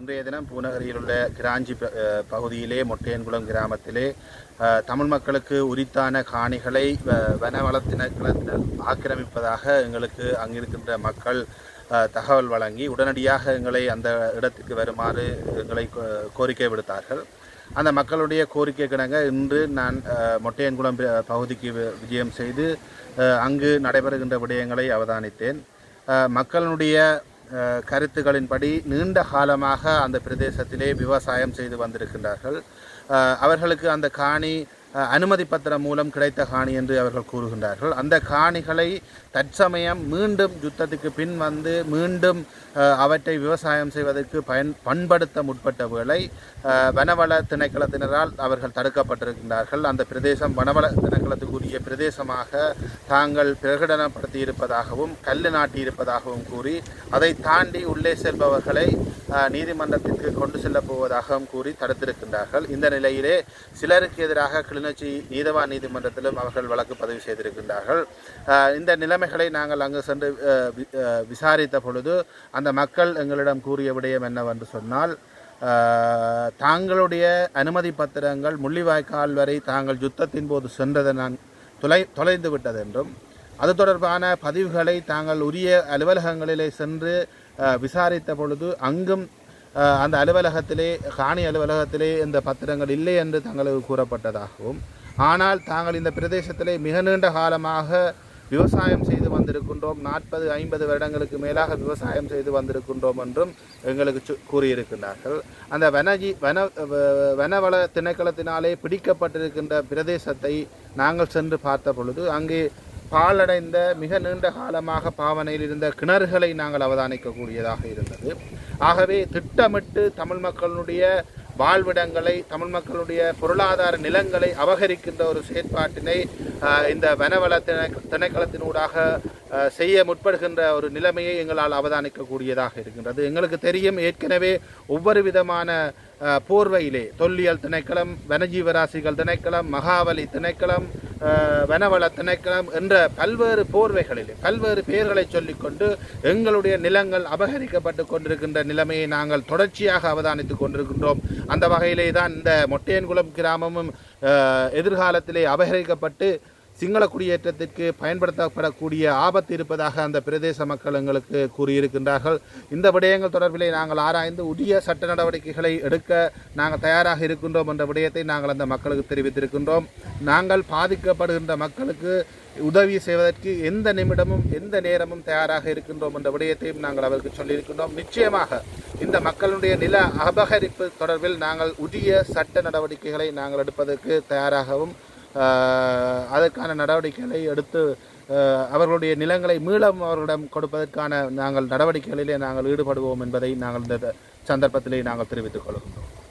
இன்றைய தினம் பூநகரியில் உள்ள கிராஞ்சி ப- அஹ் பகுதியிலே மொட்டையன்குளம் கிராமத்திலே அஹ், தமிழ் மக்களுக்கு உரித்தான காணிகளை வ- வனவள திணைக்களத்தினர் ஆக்கிரமிப்பதாக எங்களுக்கு அங்கிருக்கின்ற மக்கள் அஹ், தகவல் வழங்கி உடனடியாக எங்களை அந்த இடத்துக்கு வருமாறு எங்களை கோ- கோரிக்கை விடுத்தார்கள் அந்த மக்களுடைய கோரிக்கை கிணங்க இன்று நான் அஹ், மொட்டையன்குளம் ப- பகுதிக்கு வி- விஜயம் செய்து அஹ், அங்கு நடைபெறுகின்ற விடயங்களை அவதானித்தேன் அஹ், மக்களுடைய அஹ், கருத்துக்களின்படி நீண்ட காலமாக அந்த பிரதேசத்திலே விவசாயம் செய்து வந்திருக்கின்றார்கள் அஹ், அவர்களுக்கு அந்த காணி அஹ், அனுமதி பத்திரம் மூலம் கிடைத்த காணி என்று அவர்கள் கூறுகின்றார்கள் அந்த காணிகளை தற்சமயம் மீண்டும் யுத்தத்துக்கு பின் வந்து மீண்டும் அஹ், அவற்றை விவசாயம் செய்வதற்கு பயன் பண்படுத்த முற்பட்ட வேளை அஹ், வனவள திணைக்களத்தினரால் அவர்கள் தடுக்கப்பட்டிருக்கின்றார்கள் அந்த பிரதேசம் வனவள திணைக்களத்துக்குரிய பிரதேசமாக தாங்கள் பிரகடனப்படுத்தி இருப்பதாகவும் கல்லு நாட்டி இருப்பதாகவும் கூறி அதை தாண்டி உள்ளே செல்பவர்களை அஹ், நீதிமன்றத்திற்கு கொண்டு செல்லப் போவதாகவும் கூறி தடுத்திருக்கின்றார்கள் இந்த நிலையிலே சிலருக்கு எதிராக கிளிநொச்சி நீதவான் நீதிமன்றத்திலும் அவர்கள் வழக்கு பதிவு செய்திருக்கின்றார்கள் அஹ், இந்த நிலைமைகளை நாங்கள் அங்கு சென்று அஹ், வி- அஹ், விசாரித்த பொழுது அந்த மக்கள் எங்களிடம் கூறிய விடயம் என்னவென்று சொன்னால் அஹ், தாங்களுடைய அனுமதி பத்திரங்கள் முள்ளிவாய்க்கால் வரை தாங்கள் யுத்தத்தின் போது சென்றதை நான் தொலை தொலைந்து விட்டது என்றும் அது தொடர்பான பதிவுகளை தாங்கள் உரிய அலுவலகங்களிலே சென்று அஹ், விசாரித்த பொழுது அங்கும் அஹ், அந்த அலுவலகத்திலே காணி அலுவலகத்திலே இந்த பத்திரங்கள் இல்லை என்று தங்களுக்கு கூறப்பட்டதாகவும் ஆனால் தாங்கள் இந்த பிரதேசத்திலே மிக நீண்ட காலமாக விவசாயம் செய்து வந்திருக்கின்றோம் நாற்பது ஐம்பது வருடங்களுக்கு மேலாக விவசாயம் செய்து வந்திருக்கின்றோம் என்றும் எங்களுக்கு சு- கூறியிருக்கின்றார்கள் அந்த வனஜி வன வ- வனவள திணைக்களத்தினாலே பிடிக்கப்பட்டிருக்கின்ற பிரதேசத்தை நாங்கள் சென்று பார்த்த பொழுது அங்கே பாலடைந்த மிக நீண்ட காலமாக பாவனையில் இருந்த கிணறுகளை நாங்கள் அவதானிக்கக்கூடியதாக இருந்தது ஆகவே திட்டமிட்டு தமிழ் மக்களுடைய வாழ்விடங்களை தமிழ் மக்களுடைய பொருளாதார நிலங்களை அபகரிக்கின்ற ஒரு செயற்பாட்டினை ஆஹ், இந்த வனவள திணை திணைக்களத்தினூடாக ஆஹ், செய்ய முற்படுகின்ற ஒரு நிலைமையை எங்களால் அவதானிக்கக்கூடியதாக இருக்கின்றது எங்களுக்கு தெரியும் ஏற்கனவே ஒவ்வொரு விதமான ஆஹ், போர்வையிலே தொல்லியல் திணைக்களம் வனஜீவராசிகள் திணைக்களம் மகாவலி திணைக்களம் ஆஹ், வனவள திணைக்களம் என்ற பல்வேறு போர்வைகளிலே பல்வேறு பெயர்களை சொல்லிக்கொண்டு எங்களுடைய நிலங்கள் அபகரிக்கப்பட்டு கொண்டிருக்கின்ற நிலைமையை நாங்கள் தொடர்ச்சியாக அவதானித்துக் கொண்டிருக்கின்றோம் அந்த வகையிலே தான் இந்த மொட்டையன்குளம் கிராமமும் ஆஹ், எதிர்காலத்திலே அபகரிக்கப்பட்டு சிங்கள குடியேற்றத்திற்கு பயன்படுத்தப்படக்கூடிய ஆபத்து இருப்பதாக அந்த பிரதேச மக்கள் எங்களுக்கு கூறியிருக்கின்றார்கள் இந்த விடயங்கள் தொடர்பிலே நாங்கள் ஆராய்ந்து உரிய சட்ட நடவடிக்கைகளை எடுக்க நாங்கள் தயாராக இருக்கின்றோம் என்ற விடயத்தை நாங்கள் அந்த மக்களுக்கு தெரிவித்திருக்கின்றோம் நாங்கள் பாதிக்கப்படுகின்ற மக்களுக்கு உதவி செய்வதற்கு எந்த நிமிடமும் எந்த நேரமும் தயாராக இருக்கின்றோம் என்ற விடயத்தையும் நாங்கள் அவருக்கு சொல்லியிருக்கின்றோம் நிச்சயமாக இந்த மக்களுடைய நில அபகரிப்பு தொடர்பில் நாங்கள் உரிய சட்ட நடவடிக்கைகளை நாங்கள் எடுப்பதற்கு தயாராகவும் ஆஹ், அதற்கான நடவடிக்கைகளை எடுத்து ஆஹ், அவர்களுடைய நிலங்களை மீளம் அவர்களிடம் கொடுப்பதற்கான நாங்கள் நடவடிக்கைகளிலே நாங்கள் ஈடுபடுவோம் என்பதை நாங்கள் இந்த சந்தர்ப்பத்திலே நாங்கள் தெரிவித்துக் கொள்கின்றோம்